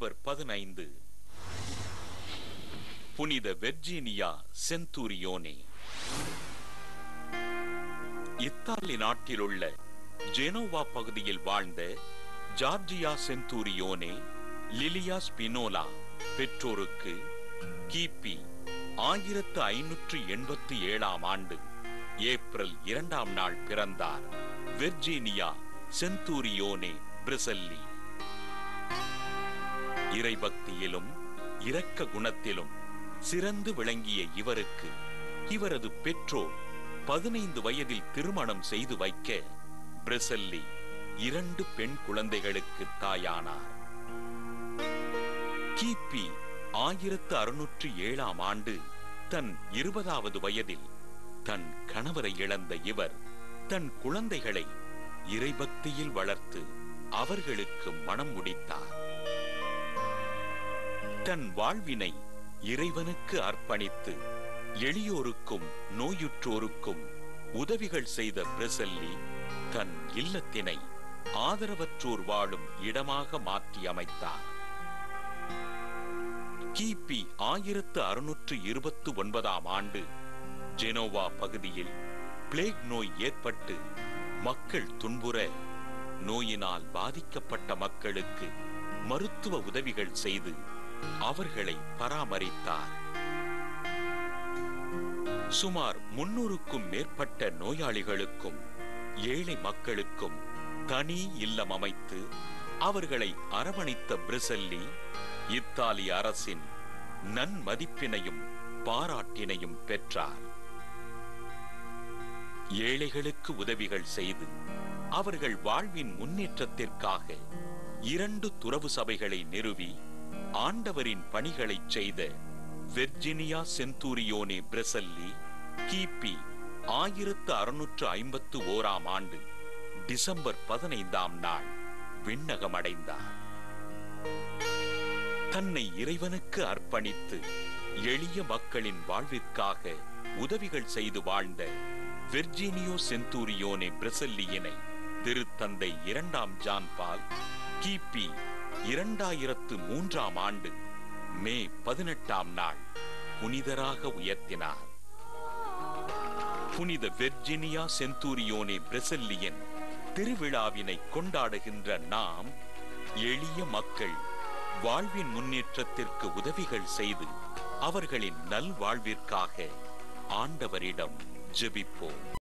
December பதினைந்து புனித Virginia Centurione இத்தாலி நாட்டிலுள்ள ஜெனோவா பகுதியில் வாழ்ந்த ஜார்ஜியா செந்தூரியோனே லிலியா ஸ்பினோலா பெற்றோருக்கு கிபி ஆயிரத்து ஐநூற்று எண்பத்தி ஏழாம் ஆண்டு ஏப்ரல் இரண்டாம் நாள் பிறந்தார் வெர்ஜீனியா செந்தூரியோனே பிரிசல்லி இறைபக்தியிலும் இரக்க குணத்திலும் சிறந்து விளங்கிய இவருக்கு இவரது பெற்றோர் பதினைந்து வயதில் திருமணம் செய்து வைக்க பிரிசல்லி இரண்டு பெண் குழந்தைகளுக்கு தாயானார் கிபி ஆயிரத்து அறுநூற்று ஏழாம் ஆண்டு தன் இருபதாவது வயதில் தன் கணவரை இழந்த இவர் தன் குழந்தைகளை இறைபக்தியில் வளர்த்து அவர்களுக்கு மனம் முடித்தார் தன் வாழ்வினை இறைவனுக்கு அர்ப்பணித்து எளியோருக்கும் நோயுற்றோருக்கும் உதவிகள் செய்த பிரசல்லி தன் இல்லத்தினை ஆதரவற்றோர் வாழும் இடமாக மாற்றி அமைத்தார் கிபி ஆயிரத்து அறுநூற்று இருபத்து ஒன்பதாம் ஆண்டு ஜெனோவா பகுதியில் பிளேக் நோய் ஏற்பட்டு மக்கள் துன்புற நோயினால் பாதிக்கப்பட்ட மக்களுக்கு மருத்துவ உதவிகள் செய்து அவர்களை பராமரித்தார் சுமார் முன்னூறுக்கும் மேற்பட்ட நோயாளிகளுக்கும் ஏழை மக்களுக்கும் தனி இல்லம் அமைத்து அவர்களை அரவணைத்த பிரிசல்லி இத்தாலி அரசின் நன்மதிப்பினையும் பாராட்டினையும் பெற்றார் ஏழைகளுக்கு உதவிகள் செய்து அவர்கள் வாழ்வின் முன்னேற்றத்திற்காக இரண்டு துறவு சபைகளை நிறுவி ஆண்டவரின் பணிகளைச் செய்த வெர்ஜினியா செந்தூரியோனே பிரசல்லி கிபி ஆயிரத்து அறுநூற்று ஐம்பத்து ஓராம் ஆண்டு டிசம்பர் பதினைந்தாம் நாள் விண்ணகமடைந்தார் தன்னை இறைவனுக்கு அர்ப்பணித்து எளிய மக்களின் வாழ்விற்காக உதவிகள் செய்து வாழ்ந்த வெர்ஜீனியோ செந்தூரியோனே பிரசல்லியினை திருத்தந்தை இரண்டாம் ஜான் பால் கிபி இரண்டாயிரத்து மூன்றாம் ஆண்டு மே பதினெட்டாம் நாள் புனிதராக உயர்த்தினார் புனித வெர்ஜினியா செந்தூரியோனே பிரசல்லியன் திருவிழாவினை கொண்டாடுகின்ற நாம் எளிய மக்கள் வாழ்வின் முன்னேற்றத்திற்கு உதவிகள் செய்து அவர்களின் நல்வாழ்விற்காக ஆண்டவரிடம் ஜெபிப்போம்